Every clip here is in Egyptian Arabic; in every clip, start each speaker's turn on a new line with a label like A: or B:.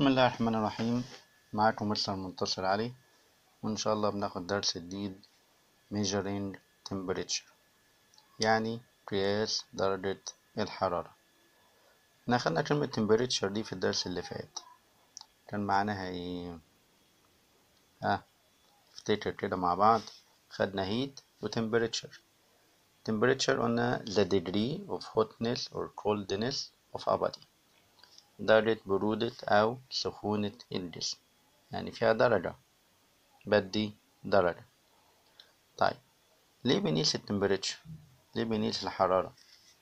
A: بسم الله الرحمن الرحيم معاكم مستر منتصر علي وإن شاء الله بناخد درس جديد measuring temperature يعني قياس درجة الحرارة احنا خدنا كلمة temperature دي في الدرس اللي فات كان معناها ايه ها افتكر كده مع بعض خدنا heat و temperature temperature قلنا the degree of hotness or coldness of a body درجة برودة أو سخونة الجسم يعني فيها درجة بدي درجة طيب ليه بنقيس التمبريتشر ليه بنقيس الحرارة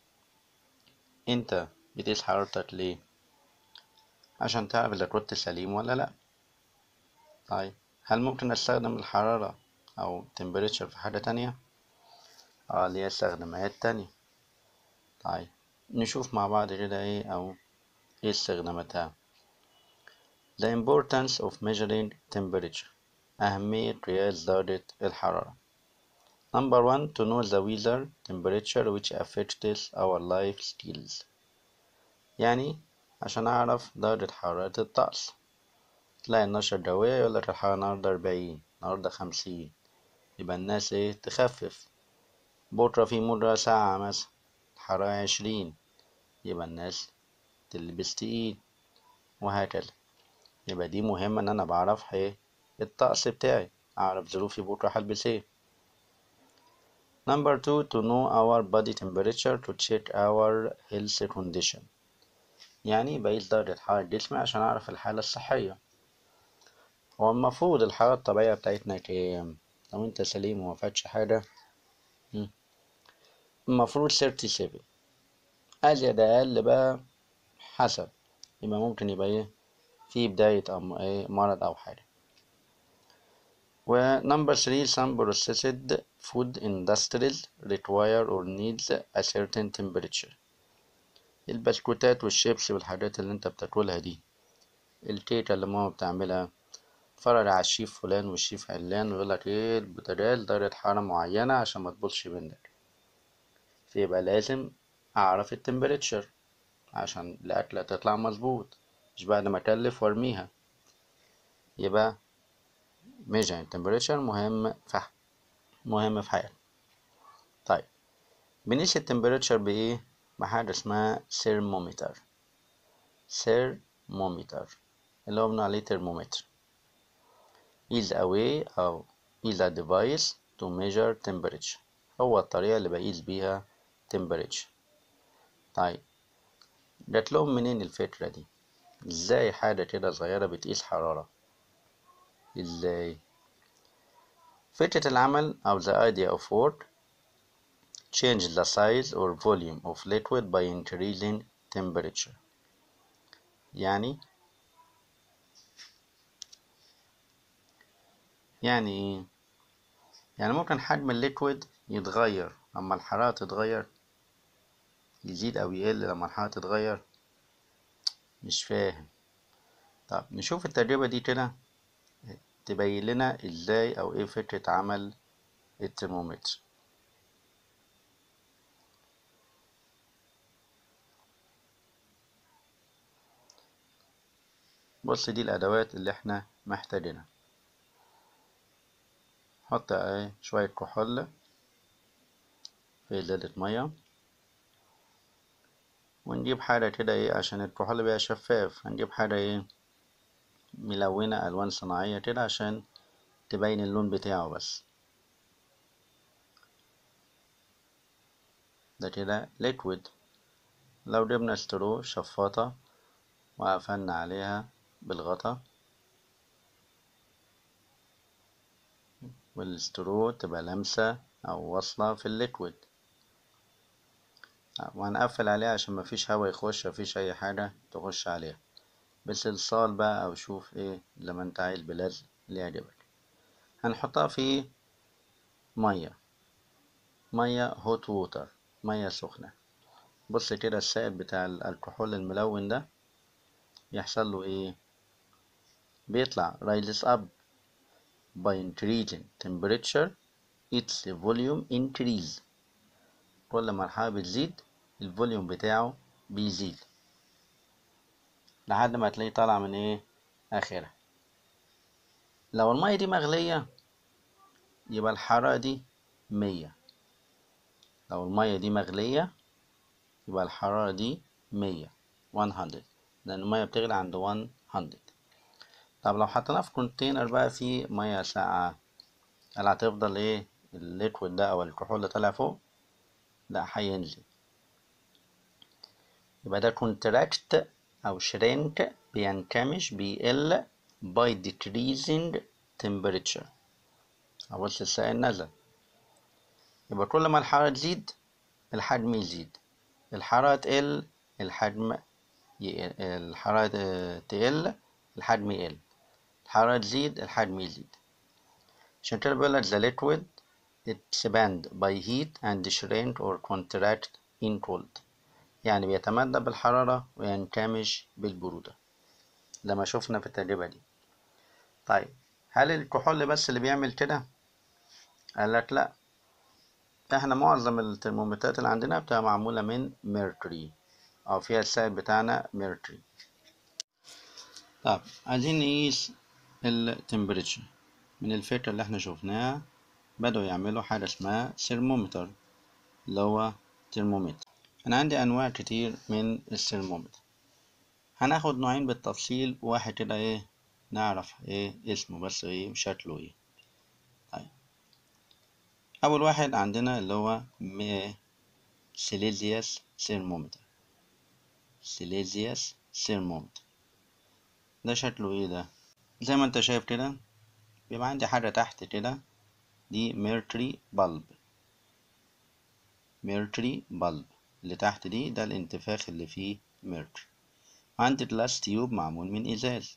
A: انت بتقيس حرارتك ليه عشان تعرف اذا كنت سليم ولا لا طيب هل ممكن استخدم الحرارة او temperature في حاجة تانية اه ليه استخدامات تانية طيب نشوف مع بعض كده ايه او ايه استخداماتها The importance of measuring temperature أهمية قياس درجة الحرارة Number one to know the weather temperature which affects our life skills يعني عشان أعرف درجة حرارة الطقس تلاقي النشرة الجوية يقولك الحرارة النهاردة أربعين النهاردة خمسين يبقى الناس ايه تخفف بكرة في مرة ساعة مثلا الحرارة عشرين يبقى الناس تلبس تقيل وهكذا يبقى دي مهمة إن أنا بعرف ايه الطقس بتاعي أعرف ظروفي بكرة هلبس ايه Number two to know our body temperature to check our health condition يعني بقيس درجة حرارة جسمي عشان أعرف الحالة الصحية هو المفروض الحرارة الطبيعية بتاعتنا كام لو أنت سليم ومفاتش حاجة المفروض 37 أزيد أقل بقى حسب يبقى ممكن يبقى ايه في بداية أو ايه مرض أو حاجة و number three some processed food industries require or needs a certain temperature البسكوتات والشيبس والحاجات اللي انت بتاكلها دي الكيكة اللي ماما بتعملها اتفرج على الشيف فلان والشيف علان ويقولك ايه البوتاجاز درجة حرارة معينة عشان ما تبوظش منك فيبقى لازم أعرف التمبريتشر عشان الأكلة تطلع مظبوط مش بعد ما أكلف وأرميها يبقى measuring temperature مهم في مهم في حياتنا طيب بنقيس التمبريتشر بإيه؟ بحاجة اسمها thermometer thermometer اللي هو بنقول عليه ترمومتر is a way أو is a device to measure temperature هو الطريقة اللي بقيس بيها temperature طيب جات لهم منين الفكرة دي ازاي حاجة كده صغيرة بتقيس حرارة ازاي فكرة العمل أو the idea of work change the size or volume of liquid by increasing temperature يعني يعني ايه يعني ممكن حجم الليكويد يتغير أما الحرارة تتغير يزيد أو يقل لما الحرارة تتغير مش فاهم طب نشوف التجربة دي كده تبين لنا ازاي أو ايه فكرة عمل الترمومتر بص دي الأدوات اللي احنا محتاجينها حط ايه شوية كحول في إزازة مية ونجيب حاجة كده ايه عشان الكحول بيبقى شفاف هنجيب حاجة ايه ملونة ألوان صناعية كده عشان تبين اللون بتاعه بس ده كده ليكويد لو جبنا استرو شفاطة وقفلنا عليها بالغطا والاسترو تبقى لامسة أو واصلة في الليكويد وهنقفل عليها عشان مفيش هوا يخش مفيش أي حاجة تخش عليها بصلصال بقى أو شوف ايه زي ما انت عايز بلزق اللي يعجبك هنحطها في مية مية هوت ووتر مية سخنة بص كده السائل بتاع الكحول الملون ده يحصل له ايه بيطلع rises up by increasing temperature its volume increase كل ما الحرارة بتزيد الفوليوم بتاعه بيزيد لحد ما تلاقيه طالع من ايه آخرها لو المية دي مغلية يبقى الحرارة دي مية لو المية دي مغلية يبقى الحرارة دي مية 100 لأن المية بتغلي عند 100 طب لو حطيناها في كونتينر بقى فيه مية ساقعة هل هتفضل ايه الليكويد ده أو الكحول اللي طالع فوق؟ لأ هينزل يبقى ده كونتراكت أو شرينك بينكمش بيقل by decreasing temperature أبص السائل نزل يبقى كل ما الحرارة تزيد الحجم يزيد الحرارة تقل الحجم يقل الحرارة تقل الحجم يقل الحرارة تزيد الحجم يزيد عشان كده بيقولك the liquid expand by heat and shrink or contract in cold يعني بيتمدد بالحرارة وينكمش بالبرودة لما شفنا في التجربة دي طيب هل الكحول بس اللي بيعمل كده؟ قال لك لأ احنا معظم الترمومترات اللي عندنا بتبقى معمولة من ميركوري أو فيها السائل بتاعنا ميركوري طب عايزين نقيس التمبريتشر من الفكرة اللي احنا شفناها بدأوا يعملوا حاجة اسمها ثرمومتر اللي هو ترمومتر أنا عندي أنواع كتير من الثرمومتر هناخد نوعين بالتفصيل واحد كده ايه نعرف ايه اسمه بس ايه وشكله ايه طيب أول واحد عندنا اللي هو سيليزيوس ثرمومتر سيليزيوس ثرمومتر ده شكله ايه ده زي ما انت شايف كده بيبقى عندي حاجة تحت كده دي ميركوري بلب ميركوري بلب اللي تحت دي ده الانتفاخ اللي فيه ميركوري عندي جلاس تيوب معمول من ازاز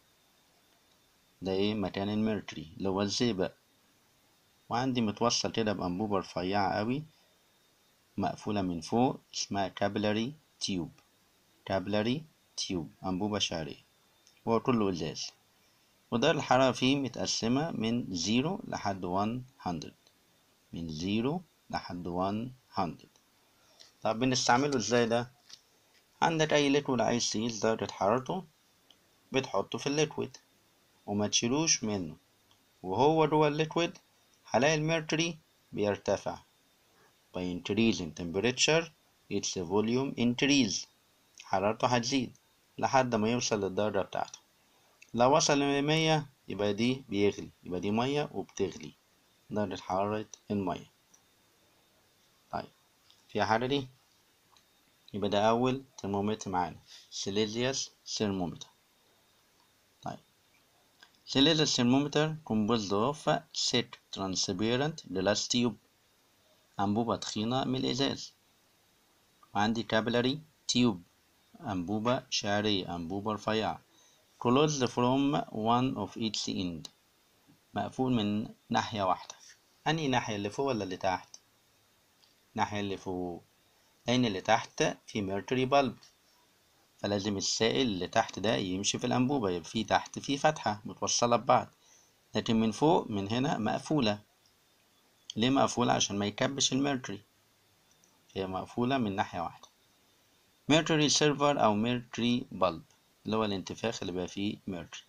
A: ده ايه مكان الميركوري اللي هو الزئبق وعندي متوصل كده بأنبوبة رفيعة قوي مقفولة من فوق اسمها كابلاري تيوب كابلاري تيوب أنبوبة شعرية هو كله إزاز ودرجة الحرارة فيه متقسمة من زيرو لحد وان هندرد من زيرو لحد وان هندرد طب بنستعمله ازاي ده عندك أي ليكويد عايز تقيس درجة حرارته بتحطه في الليكويد وما تشيلوش منه وهو جوه الليكويد هلاقي الميركوري بيرتفع by increasing temperature its volume increase حرارته هتزيد لحد ما يوصل للدرجة بتاعته لو وصل لمية يبقى دي بيغلي يبقى دي مية وبتغلي درجة حرارة المية طيب في حاجة دي يبقى ده أول ترمومتر معانا سيليزيوس ثرمومتر طيب سيليزيوس ثرمومتر composed of thick transparent glass tube أنبوبة تخينة من الإزاز وعندي كابلاري تيوب أنبوبة شعرية أنبوبة رفيعة closed from one of each end مقفول من ناحية واحدة أنهي ناحية اللي فوق ولا اللي تحت؟ الناحية اللي فوق لأن اللي تحت في ميركوري بلب فلازم السائل اللي تحت ده يمشي في الأنبوبة يبقى في تحت في فتحة متوصلة ببعض لكن من فوق من هنا مقفولة ليه مقفولة عشان ما يكبش الميركوري هي مقفولة من ناحية واحدة ميركوري سيرفر أو ميركوري بلب اللي هو الانتفاخ اللي بقى فيه ميركوري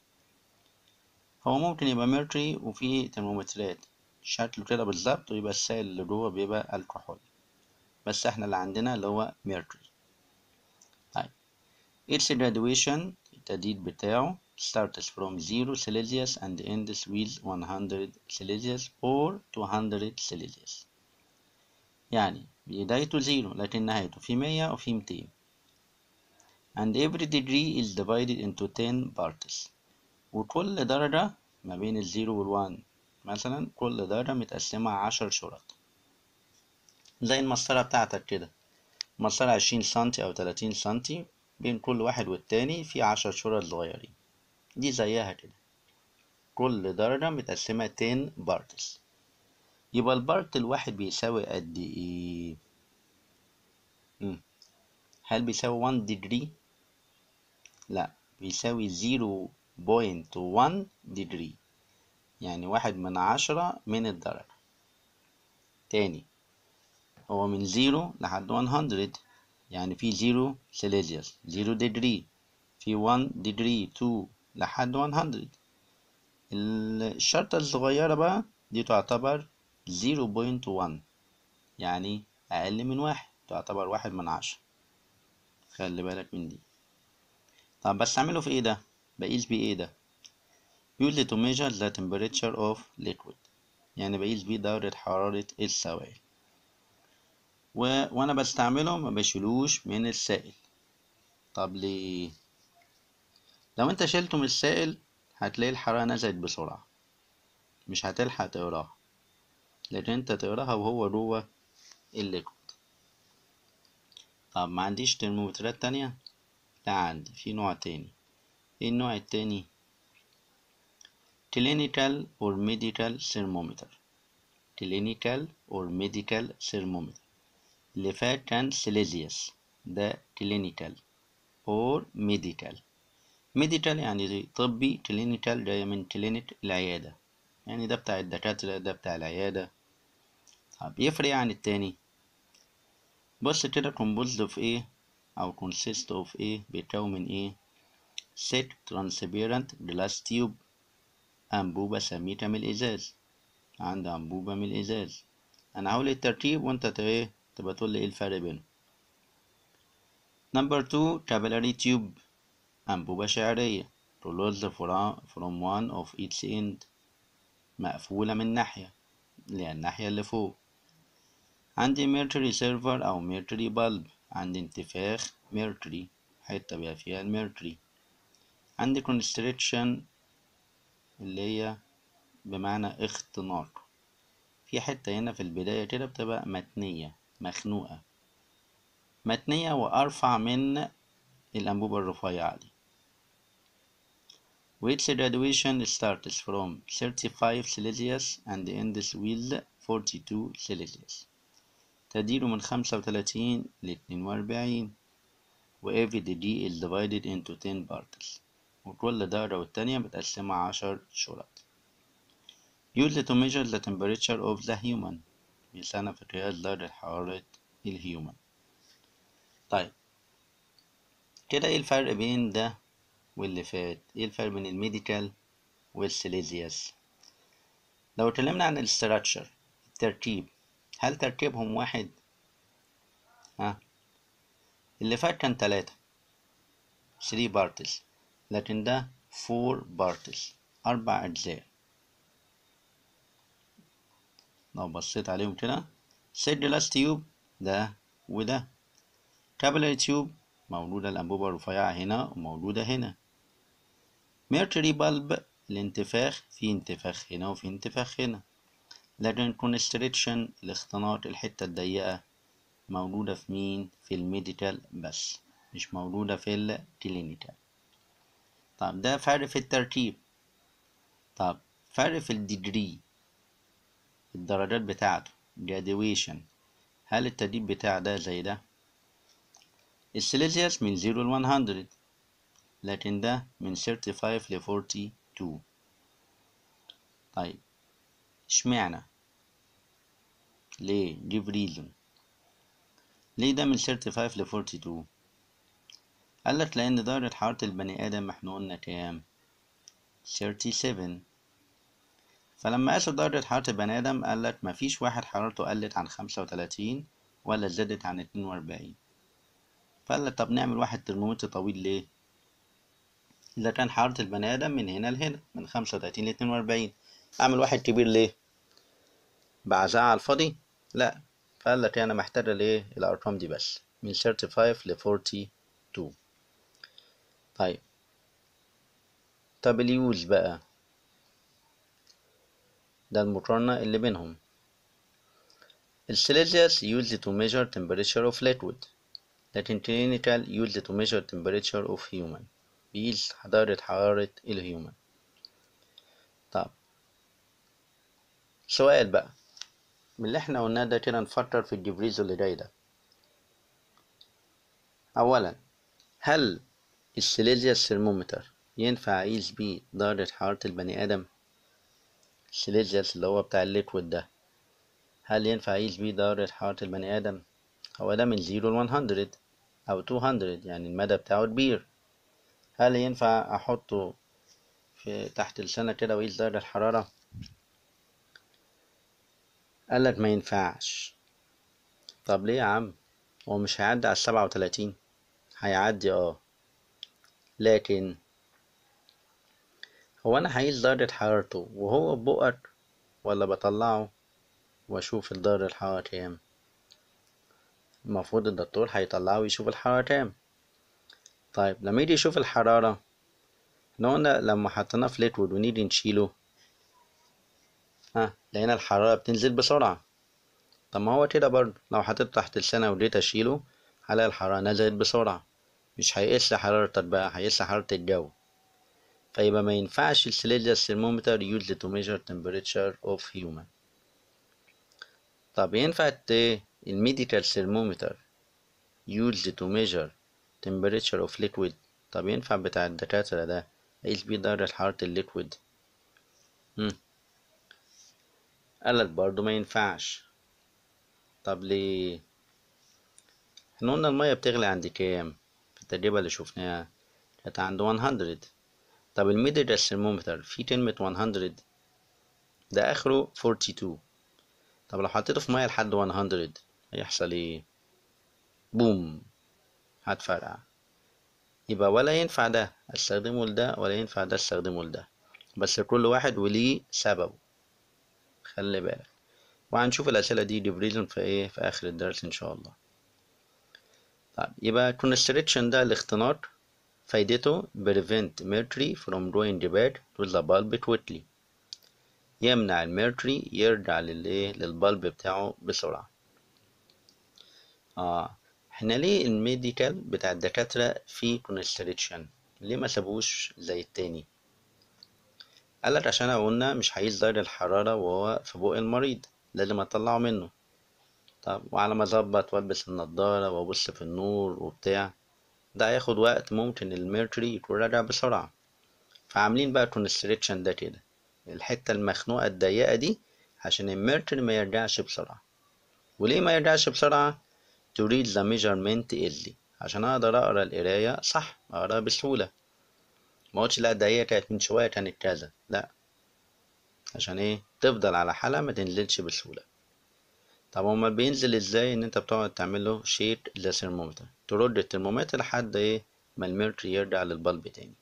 A: هو ممكن يبقى ميركوري وفيه ترمومترات شكله كده بالظبط ويبقى السائل اللي جوه بيبقى الكحول بس احنا اللي عندنا اللي هو ميركوري طيب its graduation التجديد بتاعه starts from 0 Celsius and ends with 100 Celsius or 200 Celsius يعني بدايته زيرو لكن نهايته في مية وفي ميتين and every degree is divided into 10 parts وكل درجة ما بين الزيرو والوان مثلا كل درجة متقسمة عشر شرط زي المسطرة بتاعتك كده مسطرة عشرين سنتي أو تلاتين سنتي بين كل واحد والتاني في عشر شرط صغيرين دي زيها كده كل درجة متقسمة 10 بارتس يبقى البارت الواحد بيساوي قد ايه مم. هل بيساوي 1 degree لا بيساوي 0.1 degree يعني واحد من عشرة من الدرجة تاني هو من 0 لحد 100 يعني في 0 سيليزيوس 0 degree في 1 degree 2 لحد 100 الشرطة الصغيرة بقى دي تعتبر 0.1 يعني أقل من واحد تعتبر واحد من عشرة خلي بالك من دي طب بستعمله في ايه ده بقيس بيه ايه ده use it to measure the temperature of liquid يعني بقيس بيه درجة حرارة السوائل و... وانا بستعمله ما بشيلوش من السائل طب ليه لو انت شلته من السائل هتلاقي الحرارة نزلت بسرعة مش هتلحق تقراها لكن انت تقراها وهو جوه الليكويد طب ما عنديش ترمومترات تانية لا عندي في نوع تاني ايه النوع التاني clinical or medical thermometer clinical or medical thermometer اللي فات كان سيليزيوس ده clinical or medical medical يعني طبي clinical جاية من clinic العيادة يعني ده بتاع الدكاترة ده بتاع العيادة طب يفرق عن التاني بص كده composed of ايه أو consist of ايه بيتكون من ايه thick transparent glass tube أنبوبة سميكة من الإزاز عندي أنبوبة من الإزاز أنا هقول الترتيب وأنت ايه تبقى تقول لي ايه الفرق بينهم نمبر 2 capillary tube أنبوبة شعرية closed from one of each end مقفولة من ناحية اللي هي الناحية اللي فوق عندي mercury server أو mercury bulb عندي انتفاخ mercury حتة بيبقى فيها الميركوري عندي constriction اللي هي بمعنى اختناق في حتة هنا في البداية كده بتبقى متنية مخنوقة متنية وأرفع من الأنبوبة الرفيعة دي which graduation starts from 35 Celsius and ends with 42 Celsius تديره من 35 ل 42 و every degree is divided into 10 parts وكل درجة والتانية متقسمة عشر شرط use to measure the temperature of the human بيساعدنا في قياس درجة حرارة الهيومن طيب كده ايه الفرق بين ده واللي فات ايه الفرق بين الميديكال والسيليزيوس لو اتكلمنا عن الاستراكشر التركيب هل تركيبهم واحد ها اللي فات كان تلاتة 3 بارتس لكن ده 4 بارتس أربع أجزاء لو بصيت عليهم كده سيرجلاس تيوب ده وده كابيلاري تيوب موجودة الأنبوبة الرفيعة هنا وموجودة هنا ميركوري بالب الانتفاخ في انتفاخ هنا وفي انتفاخ هنا لكن كونستريكشن الاختناق الحتة الضيقة موجودة في مين في الميديكال بس مش موجودة في الكلينيكال طب ده فرق في التركيب طب فرق في الديجري الدرجات بتاعته graduation هل التدريب بتاع ده زي ده السيليزيوس من 0 ل 100 لكن ده من 35 ل 42 طيب اشمعنى ليه give reason ليه ده من 35 ل 42 قالك لأن درجة حرارة البني آدم احنا قلنا كام 37 فلما قاسوا درجة حرارة البني آدم قالك مفيش واحد حرارته قلت عن 35 ولا زادت عن 42 فقالك طب نعمل واحد ترمومتر طويل ليه إذا كان حرارة البني آدم من هنا لهنا من 35 ل 42 أعمل واحد كبير ليه بعزها على الفاضي لا فقال لك أنا محتاج ليه الأرقام دي بس من 35 ل 42 طيب طب اليوز بقى ده المقارنة اللي بينهم السيليزيوس used to measure temperature of liquid لكن clinical used to measure temperature of human بيقيس درجة حرارة الهيومن طب سؤال بقى من اللي احنا قلناه ده كده نفكر في الديفريز اللي جاي ده أولا هل السيليزيوس ثرمومتر ينفع أقيس بيه درجة حرارة البني آدم السيليزيوس اللي هو بتاع الليكويد ده هل ينفع أقيس بيه درجة حرارة البني آدم هو ده من 0 ل 100 أو 200 يعني المدى بتاعه كبير هل ينفع أحطه في تحت لسانك كده وقيس درجة الحرارة قالك ما ينفعش طب ليه يا عم هو مش هيعدي على السبعة وتلاتين هيعدي اه لكن هو انا هقيس درجة حرارته وهو ببقك ولا بطلعه واشوف درجة الحرارة كام المفروض الدكتور هيطلعه ويشوف الحرارة كام طيب لما يجي يشوف الحرارة احنا قلنا لما حطيناه في ليكويد ونيجي نشيله ها لقينا الحرارة بتنزل بسرعة طب ما هو كده برضه لو حطيته تحت لسانه وجيت اشيله هلاقي الحرارة نزلت بسرعة مش هيقيس حرارتك بقى هيقيس حرارة الجو فيبقى ما ينفعش السيليزيوس thermometer used to measure temperature of human طب ينفع الميديكال thermometer used to measure temperature of liquid طب ينفع بتاع الدكاترة ده أقيس بيه درجة حرارة الليكويد مم. قالك برضه ما ينفعش طب ليه احنا قلنا المية بتغلي عند كام في التجربة اللي شفناها كانت عند 100 طب الميديكال thermometer في كلمة 100 ده آخره 42 طب لو حطيته في مية لحد 100 هيحصل ايه بوم هتفرقع يبقى ولا ينفع ده استخدمه لده ولا ينفع ده استخدمه لده بس كل واحد وليه سببه خلي بالك وهنشوف الأسئلة دي ديفريزن في ايه في آخر الدرس إن شاء الله طيب يبقى constriction ده الاختناق فايدته prevent mercury from going back to the bulb quickly يمنع الميركوري يرجع للايه للبلب بتاعه بسرعة اه احنا ليه الميديكال بتاع الدكاترة فيه كونستريكشن ليه ما سابوش زي التاني قالك عشان قلنا مش هيقيس درجة الحرارة وهو في بق المريض لازم اطلعه منه طب وعلى ما اظبط والبس النضارة وابص في النور وبتاع ده هياخد وقت ممكن الميركوري يكون راجع بسرعة فعاملين بقى كونستريكشن ده كده الحتة المخنوقة الضيقة دي عشان الميركوري ما يرجعش بسرعة وليه ما يرجعش بسرعة to read the measurement easily عشان اقدر اقرا القراية صح اقراها بسهولة ما قلتش لا ده هي كانت من شوية كانت كذا لا عشان ايه تفضل على حالة ما تنزلش بسهولة طب امال بينزل ازاي ان انت بتقعد تعمل له شيك ذا ثرمومتر ترد الترمومتر لحد ايه ما الميركوري يرجع للبلب تاني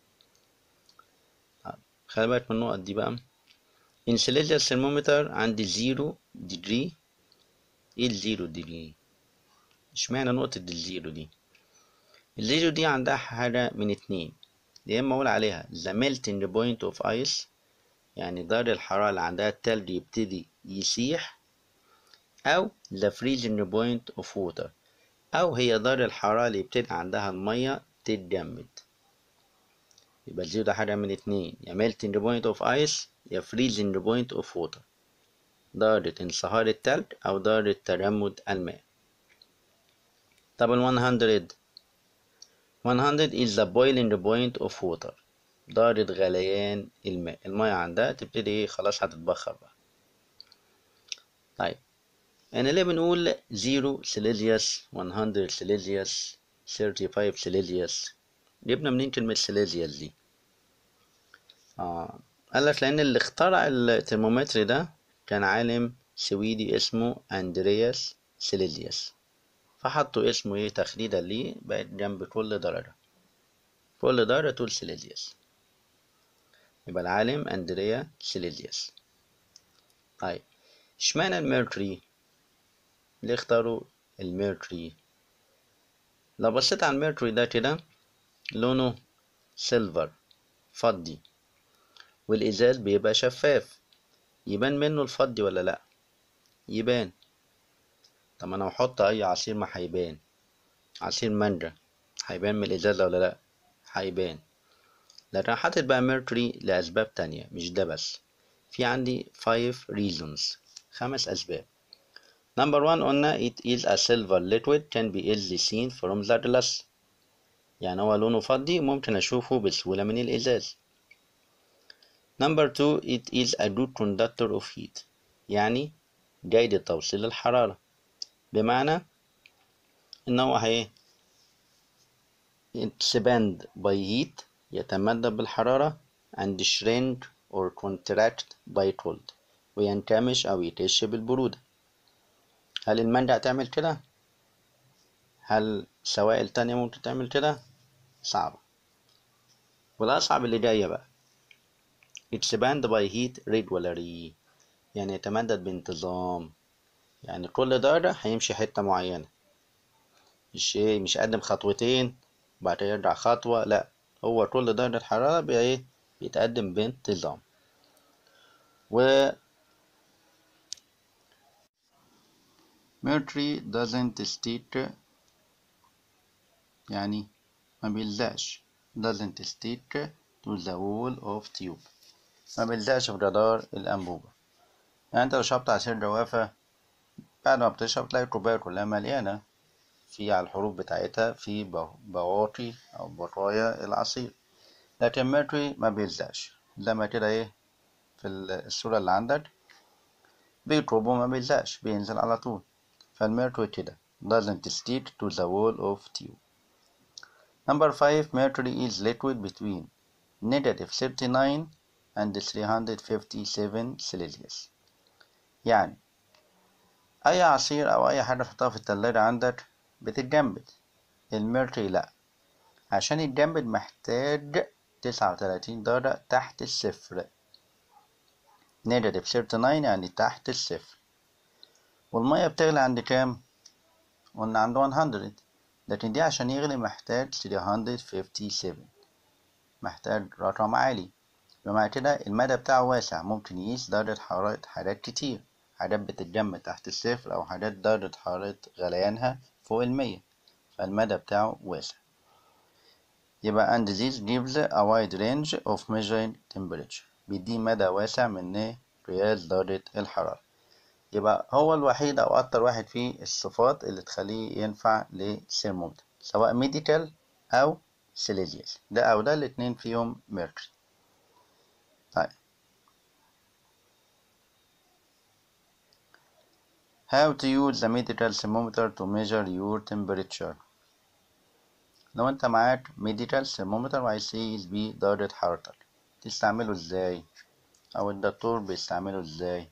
A: طب خلي بالك من النقط دي بقى in celsius thermometer عندي زيرو ديجري ايه الزيرو ديجري اشمعنى نقطة الزيرو دي الزيرو دي عندها حاجة من اتنين يا اما اقول عليها the melting point of ice يعني درجة الحرارة اللي عندها التلج يبتدي يسيح أو the freezing point of water أو هي درجة الحرارة اللي يبتدي عندها المية تتجمد يبقى الزيرو ده حاجة من اتنين يا melting point of ice يا freezing point of water درجة انصهار التلج أو درجة تجمد الماء طب ال 100 100 is the boiling point of water درجة غليان الماء المية عندها تبتدي ايه خلاص هتتبخر بقى طيب يعني ليه بنقول 0 سيليزيوس 100 سيليزيوس 35 سيليزيوس جبنا منين كلمة سيليزيوس دي آه قالك لأن اللي اخترع الترمومتر ده كان عالم سويدي اسمه أندرياس سيليزيوس فحطوا اسمه ايه تخليدا ليه بقت جنب كل درجة كل درجة تقول سيليزيوس يبقى العالم أندريا سيليزيوس طيب اشمعنى الميركوري ليه اختاروا الميركوري لو بصيت على الميركوري ده كده لونه سيلفر فضي والإزاز بيبقى شفاف يبان منه الفضي ولا لأ يبان طب انا احط اي عصير ما هيبان عصير مانجا هيبان من الازازة ولا لا هيبان لكن حاطط بقى ميركوري لاسباب تانية مش ده بس في عندي 5 reasons خمس اسباب number one قلنا it is a silver liquid can be easily seen from the glass يعني هو لونه فضي ممكن اشوفه بسهولة من الازاز number two it is a good conductor of heat يعني جيد التوصيل للحرارة بمعنى ان هو هي expand by heat يتمدد بالحرارة and shrink or contract by cold وينكمش أو يتش بالبرودة هل المانجا هتعمل كده؟ هل سوائل تانية ممكن تعمل كده؟ صعبة والأصعب اللي جاية بقى expand by heat regularly يعني يتمدد بانتظام يعني كل درجة هيمشي حتة معينة مش ايه مش قدم خطوتين وبعد كده يرجع خطوة لأ هو كل درجة حرارة بقى ايه بيتقدم بانتظام و Mercury doesn't stick يعني ما بيلزقش doesn't stick to the wall of tube ما بيلزقش في جدار الأنبوبة يعني انت لو شربت عصير جوافة بعد ما بتشرب تلاقي الكوباية كلها مليانة في على الحروف بتاعتها في بواقي أو بقايا العصير لكن ميركوري ما بيلزقش زي ما كده ايه في الصورة اللي عندك بيطربه ما بيلزقش بينزل على طول فالميركوري كده doesn't stick to the wall of tube number 5 mercury is liquid between negative 39 and 357 Celsius يعني أي عصير أو أي حاجة تحطها في التلاجة عندك بتتجمد الميركوري لأ عشان يتجمد محتاج تسعة وتلاتين درجة تحت الصفر نيجاتيف ثيرتي ناين يعني تحت الصفر والمية بتغلي عند كام؟ قلنا عند 100 لكن دي عشان يغلي محتاج 357 محتاج رقم عالي بمعنى كده المدى بتاعه واسع ممكن يقيس درجة حرارة حاجات كتير حاجات بتتجمد تحت الصفر أو حاجات درجة حرارة غليانها فوق المية فالمدى بتاعه واسع يبقى and this gives a wide range of measuring temperature بيديه مدى واسع من قياس درجة الحرارة يبقى هو الوحيد أو أكتر واحد فيه الصفات اللي تخليه ينفع للثرمومتر سواء ميديكال أو سيليزيوس ده أو ده الاتنين فيهم ميركوري طيب How to use the medical thermometer to measure your temperature لو انت معاك ميديكال ثرمومتر وعايز تقيس بيه درجة حرارتك تستعمله ازاي او الدكتور بيستعمله ازاي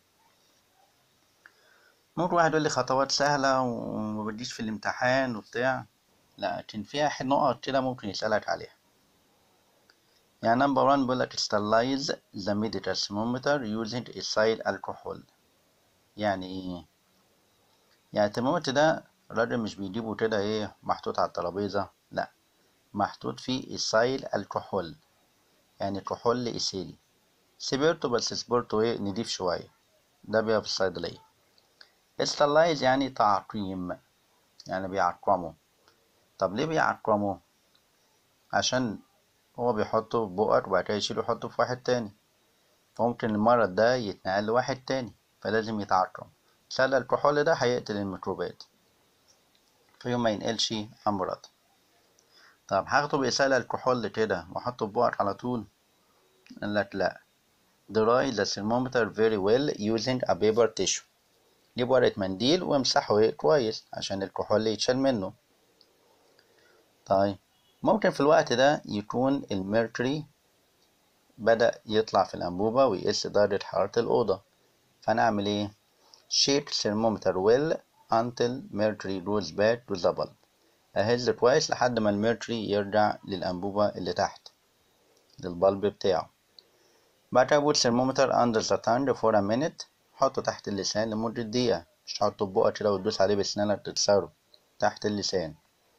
A: ممكن واحد يقول لي خطوات سهلة وما بتجيش في الامتحان وبتاع لكن فيها نقط كده ممكن يسألك عليها يعني نمبر 1 بيقول لك sterilize the medical thermometer using ethyl alcohol يعني ايه يعني الترمومتر ده الراجل مش بيجيبه كده ايه محطوط على الترابيزة لا محطوط فيه إيثايل الكحول يعني كحول إيثيلي سبيرتو بس سبيرتو ايه نضيف شوية ده بيبقى في الصيدلية استلايز يعني تعقيم يعني بيعقمه طب ليه بيعقمه عشان هو بيحطه في بقك وبعد كده يشيله يحطه في واحد تاني فممكن المرض ده يتنقل لواحد تاني فلازم يتعقم سل الكحول ده هيقتل الميكروبات فيوم ما ينقلش أمراض طب هاخده بإسالة الكحول كده وأحطه في بقك على طول قال لك لأ dry the thermometer very well using a paper tissue جيب ورقة منديل وامسحه ايه كويس عشان الكحول يتشال منه طيب ممكن في الوقت ده يكون الميركوري بدأ يطلع في الأنبوبة ويقيس درجة حرارة الأوضة فنعمل ايه shake thermometer well until mercury goes back to the bulb أهز كويس لحد ما الميركوري يرجع للأنبوبة اللي تحت للبلب بتاعه بعد كده put thermometer under the tongue for a minute حطه تحت اللسان لمدة دقيقة مش تحطه في بقك كده وتدوس عليه بأسنانك تكسره تحت اللسان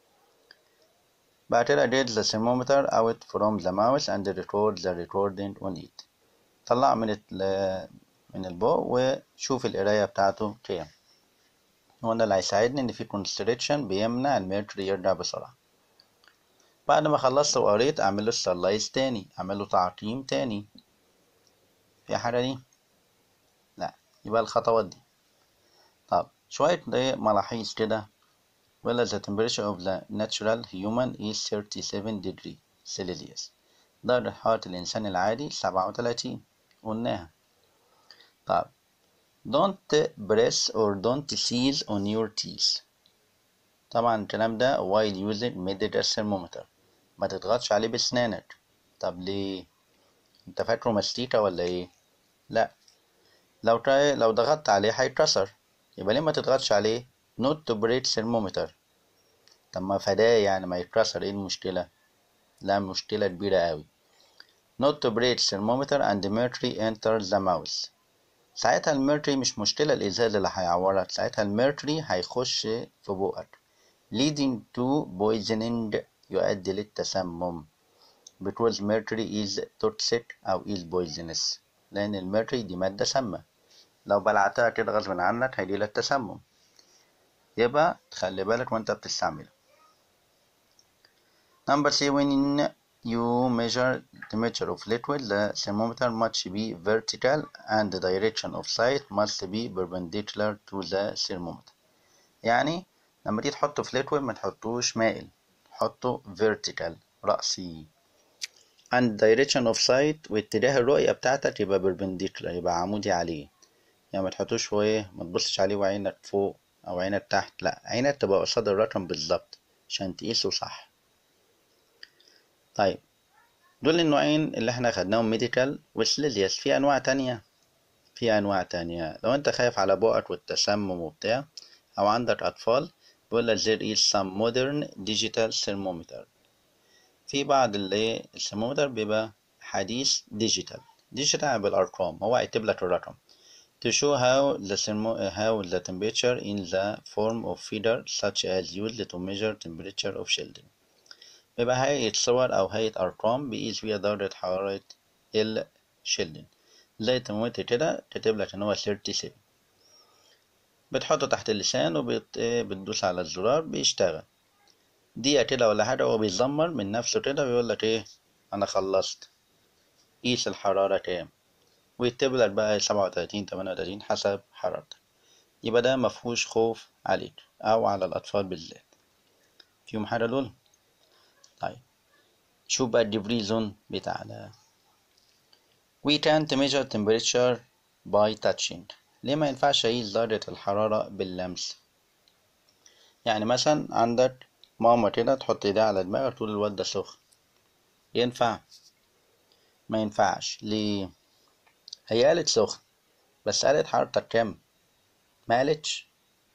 A: بعد كده get the thermometer out from the mouth and record the recording on it طلعه من من البق وشوف القراية بتاعته كام هو ده اللي هيساعدني إن في كونستريكشن بيمنع الميركوري يرجع بسرعة بعد ما خلصت وقريت أعمله سترلايز تاني أعمله تعقيم تاني في حاجة دي لا يبقى الخطوات دي طب شوية ملاحظ كده well the temperature of the natural human is 37 degree Celsius درجة حرارة الإنسان العادي 37 قلناها طب don't press or don't seize on your teeth طبعا الكلام ده while using medical thermometer ما تضغطش عليه بسنانك طب ليه انت فاكره ماستيكا ولا ايه لا لو تا... لو ضغطت عليه هيتكسر يبقى ليه ما تضغطش عليه not to break thermometer طب ما فداه يعني ما يتكسر ايه المشكلة لا مشكلة كبيرة قوي not to break thermometer and mercury enter the mouth ساعتها الميركوري مش مشكلة الإزاز اللي هيعورك ساعتها الميركوري هيخش في بقك leading to poisoning يؤدي للتسمم because mercury is toxic أو is poisonous لأن الميركوري دي مادة سامة لو بلعتها كده غصب عنك هيجيلك تسمم يبقى تخلي بالك وانت بتستعمله number three when you measure temperature of liquid the thermometer must be vertical and the direction of sight must be perpendicular to the thermometer يعني لما تيجي تحطه في liquid ما تحطوش مائل حطه vertical رأسي and direction of sight واتجاه الرؤية بتاعتك يبقى perpendicular يبقى عمودي عليه يعني ما تحطوش فوق ايه ما تبصش عليه وعينك فوق او عينك تحت لا عينك تبقى قصاد الرقم بالظبط عشان تقيسه صح طيب دول النوعين اللي احنا خدناهم ميديكال وسليزياس في انواع تانية في انواع تانية لو انت خايف على بقك والتسمم وبتاع او عندك اطفال بيقول لك there is some modern digital thermometer في بعض اللي الثرمومتر بيبقى حديث ديجيتال ديجيتال بالارقام هو هيكتب لك الرقم to show how the thermo how the temperature in the form of feeder such as used to measure temperature of children بيبقى هيئة صور أو هيئة أرقام بيقيس بيها درجة حرارة الشيلدن زي الترمومتر كده كاتب لك إن هو 37 بتحطه تحت اللسان وبتدوس على الزرار بيشتغل دقيقة كده ولا حاجة هو بيزمر من نفسه كده ويقول لك إيه أنا خلصت قيس الحرارة كام ويكتب لك بقى سبعة وتلاتين تمانية وتلاتين حسب حرارتك يبقى ده مفهوش خوف عليك أو على الأطفال بالذات فيهم حاجة دول طيب شوف بقى الديبري زون بتاعنا we can't measure temperature by touching ليه ما ينفعش اقيس درجة الحرارة باللمس يعني مثلا عندك ماما كده تحط ايديها على دماغك تقول الواد ده سخن ينفع ما ينفعش ليه هي قالت سخن بس قالت حرارتك كام ما قالتش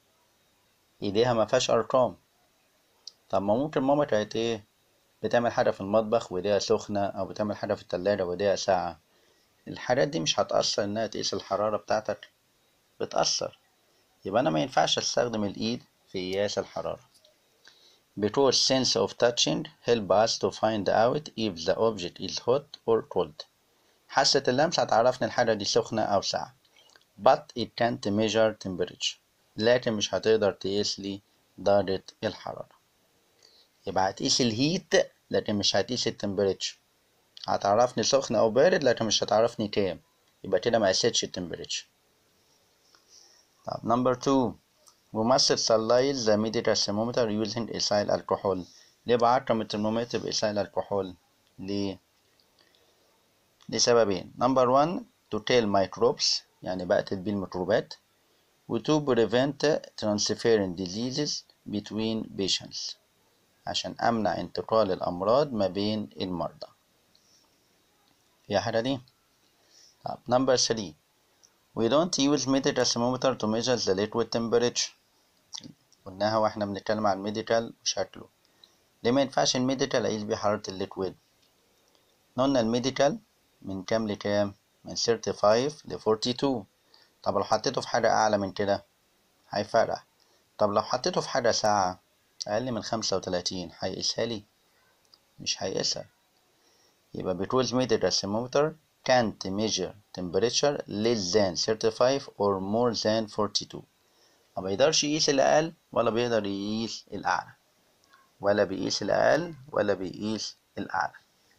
A: ايديها ما فيهاش ارقام طب ما ممكن ماما كانت ايه بتعمل حاجة في المطبخ وايديها سخنة أو بتعمل حاجة في التلاجة وايديها ساقعة الحاجات دي مش هتأثر إنها تقيس الحرارة بتاعتك بتأثر يبقى أنا مينفعش أستخدم الإيد في قياس الحرارة because sense of touching help us to find out if the object is hot or cold حاسة اللمس هتعرفني الحاجة دي سخنة أو ساقعة but it can't measure temperature لكن مش هتقدر تقيس لي درجة الحرارة يبقى هتقيس الهيت لكن مش هتقيس التمبريتشر هتعرفني سخن او بارد لكن مش هتعرفني كام يبقى كده ما قيستش التمبريتشر طب نمبر 2 we must sterilize the medical thermometer using ethyl alcohol ليه بعقم الترمومتر بإيثايل الكحول ليه لسببين نمبر 1 to kill microbes يعني بقتل بيه الميكروبات و to prevent transferring diseases between patients عشان أمنع انتقال الأمراض ما بين المرضى يا حاجة دي طب number 3 we don't use medical thermometer to measure the liquid temperature قلناها واحنا بنتكلم عن الميديكال وشكله ليه ما ينفعش الميديكال اقيس بيه حرارة الليكويد قلنا الميديكال من كام لكام من 35 ل 42 طب لو حطيته في حاجة أعلى من كده هيفرق طب لو حطيته في حاجة ساعة أقل من خمسة وتلاتين هيقيسها لي مش هيقيسها يبقى because medical thermometer can't measure temperature less than 35 or more than 42 ما بيقدرش يقيس الأقل ولا بيقدر يقيس الأعلى ولا بيقيس الأقل ولا بيقيس الأعلى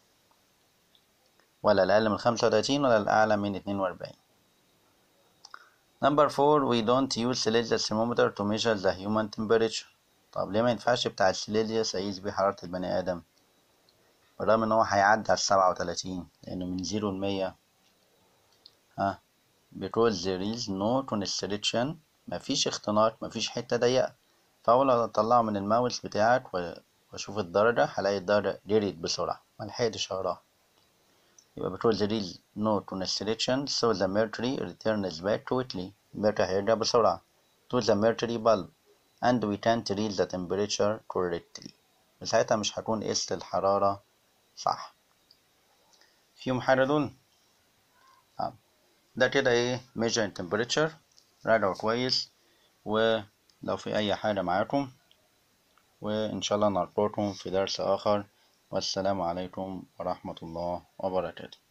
A: ولا الأقل من خمسة وتلاتين ولا الأعلى من اتنين وأربعين Number four, we don't use celsius thermometer to measure the human temperature. طب ليه ما ينفعش بتاع السيليزيوس أقيس بيه حرارة البني آدم؟ بالرغم إن هو هيعدي على السبعة وتلاتين لأنه من زيرو لمية ها because there is no constriction مفيش اختناق مفيش حتة ضيقة فأول ما أطلعه من الماوس بتاعك وأشوف الدرجة هلاقي الدرجة جريت بسرعة ملحقتش أقراها يبقى بتقول there is no translation so the mercury returns back quickly mercury هيرجع بسرعة to the mercury bulb and we can't read the temperature correctly ساعتها مش هكون قست الحرارة صح فيهم حاجة دول آه. ده كده ايه measuring temperature راجعوا كويس ولو في أي حاجة معاكم وإن شاء الله نلقاكم في درس آخر والسلام عليكم ورحمة الله وبركاته